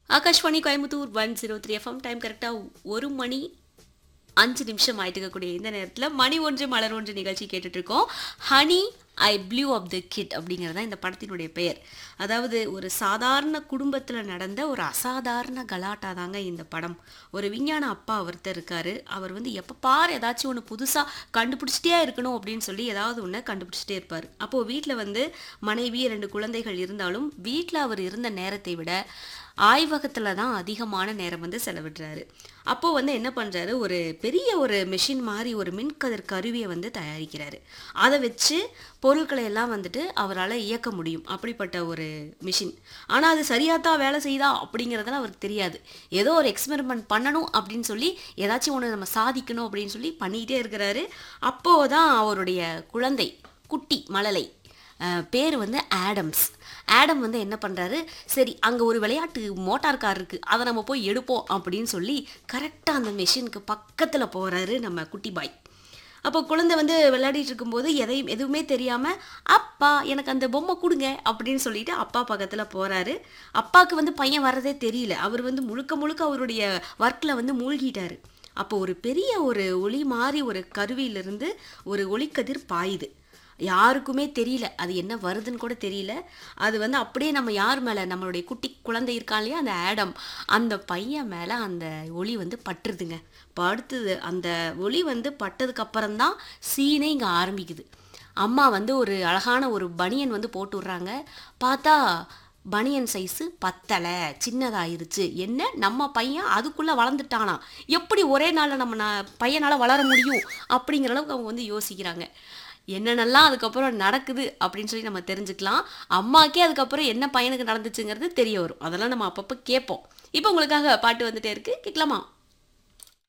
Akashvani Coimbatore one zero three FM time கரெக்டாக ஒரு மணி அஞ்சு நிமிஷம் ஆயிட்டு இருக்கக்கூடிய இந்த நேரத்தில் மணி ஒன்று மலர் ஒன்று நிகழ்ச்சி கேட்டுட்டு இருக்கோம் honey I blew up the kid அப்படிங்கிறது தான் இந்த படத்தினுடைய பெயர் அதாவது ஒரு சாதாரண குடும்பத்தில் நடந்த ஒரு அசாதாரண கலாட்டா தாங்க இந்த படம் ஒரு விஞ்ஞான அப்பா ஒருத்தர் இருக்காரு அவர் வந்து எப்போ பார் ஏதாச்சும் ஒன்று புதுசாக கண்டுபிடிச்சிட்டே இருக்கணும் அப்படின்னு சொல்லி ஏதாவது ஒன்று கண்டுபிடிச்சிட்டே இருப்பார் அப்போது வீட்டில் வந்து மனைவி ரெண்டு குழந்தைகள் இருந்தாலும் வீட்டில் அவர் இருந்த நேரத்தை விட ஆய்வகத்தில் தான் அதிகமான நேரம் வந்து செலவிடுறாரு அப்போது வந்து என்ன பண்ணுறாரு ஒரு பெரிய ஒரு மிஷின் மாதிரி ஒரு மின்கதிர் கருவியை வந்து தயாரிக்கிறாரு அதை வச்சு பொருட்களை எல்லாம் வந்துட்டு அவரால் இயக்க முடியும் அப்படிப்பட்ட ஒரு மிஷின் ஆனால் அது சரியாக தான் வேலை செய்யுதா அப்படிங்கிறதெல்லாம் அவருக்கு தெரியாது ஏதோ ஒரு எக்ஸ்பெரிமெண்ட் பண்ணணும் அப்படின்னு சொல்லி ஏதாச்சும் ஒன்று நம்ம சாதிக்கணும் அப்படின்னு சொல்லி பண்ணிக்கிட்டே இருக்கிறாரு அப்போது தான் அவருடைய குழந்தை குட்டி மழலை அஹ், பேர் வந்து ஆடம்ஸ் ஆடம் வந்து என்ன பண்ணுறாரு சரி அங்கே ஒரு விளையாட்டு மோட்டார் கார் இருக்குது அதை நம்ம போய் எடுப்போம் அப்படின்னு சொல்லி கரெக்டாக அந்த மெஷினுக்கு பக்கத்தில் போகிறாரு நம்ம குட்டி பாய் அப்போ குழந்தை வந்து விளையாடிட்டு இருக்கும்போது எதையும் எதுவுமே தெரியாமல் அப்பா எனக்கு அந்த பொம்மை கொடுங்க அப்படின்னு சொல்லிட்டு அப்பா பக்கத்தில் போகிறாரு அப்பாவுக்கு வந்து பையன் வர்றதே தெரியல அவர் வந்து முழுக்க முழுக்க அவருடைய ஒர்க்கில் வந்து மூழ்கிட்டாரு அப்போ ஒரு பெரிய ஒரு ஒளி மாதிரி ஒரு கருவியிலிருந்து ஒரு ஒளிக்கதிர் பாயுது யாருக்குமே தெரியல அது என்ன வருதுன்னு கூட தெரியல அது வந்து அப்படியே நம்ம யார் மேலே நம்மளுடைய குட்டி குழந்தை இருக்கான் இல்லையா அந்த ஆடம் அந்த பையன் மேலே அந்த ஒளி வந்து பட்டுருதுங்க படுத்துது அந்த ஒளி வந்து பட்டதுக்கு அப்புறம்தான் சீனே இங்கே ஆரம்பிக்குது அம்மா வந்து ஒரு அழகான ஒரு பனியன் வந்து போட்டு விட்றாங்க பார்த்தா பனியன் சைஸு பத்தலை சின்னதாயிருச்சு என்ன நம்ம பையன் அதுக்குள்ளே வளர்ந்துட்டானா எப்படி ஒரே நாளில் நம்ம ந- பையனால வளர முடியும் அப்படிங்கிற அளவுக்கு அவங்க வந்து யோசிக்கிறாங்க என்னென்னலாம் அதுக்கப்புறம் நடக்குது அப்படின்னு சொல்லி நம்ம தெரிஞ்சுக்கலாம் அம்மாக்கே அதுக்கப்புறம் என்ன பையனுக்கு நடந்துச்சுங்கிறது தெரிய வரும் அதெல்லாம் நம்ம அப்பப்போ கேட்போம் இப்போ உங்களுக்காக பாட்டு வந்துட்டே இருக்கு கேட்கலாமா